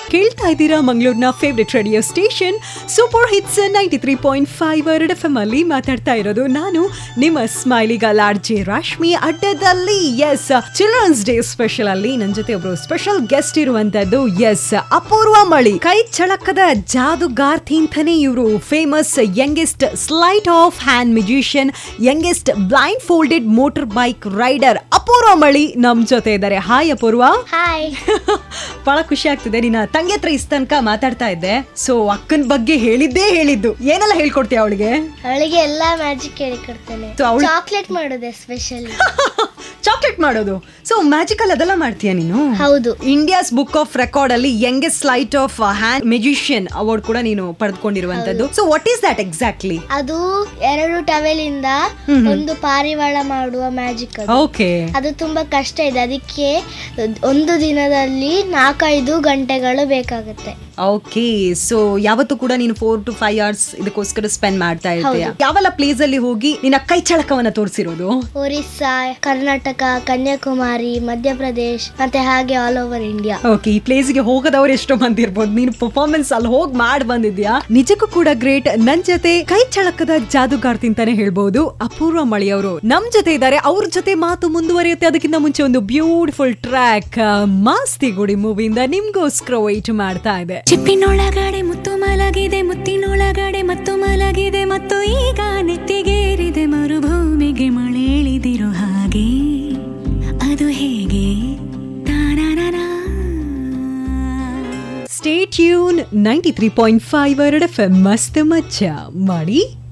ಕೇಳ್ತಾ ಇದ್ದೀರಾ ಮಂಗಳೂರಿನ favourite radio station super hits ninety three point five red F M ಅಲ್ಲಿ ಮಾತಾಡ್ತಾ ಇರೋದು ನಾನು ನಿಮ್ಮ ಸ್ಮೈಲಿ ಗಲಾಡ್ ಜೆ ರಾಶ್ಮಿ ಅಡ್ಡದಲ್ಲಿ ಎಸ್ ಚಿಲ್ಡ್ರನ್ಸ್ ಡೇ ಸ್ಪೆಷಲ್ ಅಲ್ಲಿ ನನ್ನ ಜೊತೆ ಒಬ್ರು ಸ್ಪೆಷಲ್ ಗೆಸ್ಟ್ ಇರುವಂತದ್ದು ಎಸ್ ಅಪೂರ್ವ ಮಳಿ ಕೈ ಚಳಕದ ಜಾದುಗಾರ್ತಿ ಅಂತಾನೆ ಇವರು famous youngest sleight of hand magician youngest blindfolded motor bike rider Apoorva Mali ನಮ್ ಜೊತೆ ಇದ್ದಾರೆ ಹಾಯ್ ಅಪೂರ್ವ ಹಾಯ್ ಬಹಳ ಖುಷಿ ಆಗ್ತಿದೆ ನಿನ್ನ ತಂಗಿ ಹತ್ರ ಇಷ್ಟ ತನಕ ಮಾತಾಡ್ತಾ ಇದ್ದೆ ಸೊ ಅಕ್ಕನ ಬಗ್ಗೆ ಹೇಳಿದ್ದೇ ಹೇಳಿದ್ದು ಏನೆಲ್ಲ ಹೇಳ್ಕೊಡ್ತೀಯ ಅವಳಿಗೆ ಅವಳಿಗೆ ಎಲ್ಲಾ ಮ್ಯಾಜಿಕ್ ಹೇಳಿಕೊಡ್ತೇನೆ So ಅವ್ಳ್- ಚಾಕ್ಲೇಟ್ ಮಾಡೋದು ಎಸ್ಪೆಷಲಿ ಚಾಕ್ಲೇಟ್ ಮಾಡೋದು ಸೊ ಮ್ಯಾಜಿಕಲ್ ಅದೆಲ್ಲ ಮಾಡ್ತೀಯ ನೀನು ಹೌದು ಇಂಡಿಯಾಸ್ ಬುಕ್ ಆಫ್ ರೆಕಾರ್ಡ್ ಅಲ್ಲಿ youngest sleight of hand magician award ಕೂಡ ನೀನು ಪಡೆದುಕೊಂಡಿರುವಂತದ್ದು so what is that exactly ಅದು ಎರಡು ಟವೆಲ್ ಇಂದ ಒಂದು ಪಾರಿವಾಳ ಮಾಡುವ ಮ್ಯಾಜಿಕ್ ಅದು ಓಕೆ ಅದು ತುಂಬಾ ಕಷ್ಟ ಇದೆ ಅದಕ್ಕೆ ಒಂದು ದಿನದಲ್ಲಿ ನಾಲ್ಕೈದು ಗಂಟೆಗಳು ಬೇಕಾಗುತ್ತೆ ಓಕೆ ಸೊ ಯಾವತ್ತೂ ಕೂಡ ನೀನು ಫೋರ್ ಟು ಫೈವ್ ಅವರ್ಸ್ ಇದಕ್ಕೋಸ್ಕರ ಸ್ಪೆಂಡ್ ಮಾಡ್ತಾ ಇರ್ತೀಯ ಯಾವೆಲ್ಲ ಪ್ಲೇಸ್ ಅಲ್ಲಿ ಹೋಗಿ ನಿನ್ನ ಕೈ ಚಳಕವನ್ನ ತೋರಿಸಿರೋದು ಒರಿಸ್ಸಾ ಕರ್ನಾಟಕ ಕನ್ಯಾಕುಮಾರಿ ಮಧ್ಯಪ್ರದೇಶ್ ಮತ್ತೆ ಹಾಗೆ ಆಲ್ ಓವರ್ ಇಂಡಿಯಾ ಓಕೆ ಈ ಪ್ಲೇಸ್ ಗೆ ಹೋಗದವ್ರು ಎಷ್ಟೋ ಮಂದಿ ಇರ್ಬೋದು ನೀನು ಪರ್ಫಾರ್ಮೆನ್ಸ್ ಅಲ್ಲಿ ಹೋಗಿ ಮಾಡಿ ಬಂದಿದ್ಯಾ ನಿಜಕ್ಕೂ ಕೂಡ ಗ್ರೇಟ್ ನನ್ ಜೊತೆ ಕೈ ಚಳಕದ ಜಾದುಗಾರ್ತಿ ಅಂತಾನೆ ಹೇಳ್ಬಹುದು ಅಪೂರ್ವ ಮಳಿ ಅವರು ನಮ್ ಜೊತೆ ಇದ್ದಾರೆ ಅವ್ರ ಜೊತೆ ಮಾತು ಮುಂದುವರಿಯುತ್ತೆ ಅದಕ್ಕಿಂತ ಮುಂಚೆ ಒಂದು ಬ್ಯೂಟಿಫುಲ್ ಟ್ರ್ಯಾಕ್ ಮಾಸ್ತಿ ಗುಡಿ ಮೂವಿಯಿಂದ ನಿಮ್ಗೋಸ್ಕರ ವೈಟ್ ಮಾಡ್ತಾ ಇದೆ ಚಿಪ್ಪಿನೊಳಗಡೆ ಮುತ್ತು ಮಲಗಿದೆ ಮುತ್ತಿನೊಳಗಡೆ ಮತ್ತು ಮಲಗಿದೆ ಮತ್ತು ಈಗ ನೆತ್ತಿಗೇರಿದೆ ಮರುಭೂಮಿಗೆ ಮಳೆ ಇಳಿದಿರೋ ಹಾಗೆ ಅದು ಹೇಗೆ ತಾನಾನಾನಾ. Stay tune ninety three point five red F ಮಸ್ತ್ ಮಚ್ಚ ಮಾಡಿ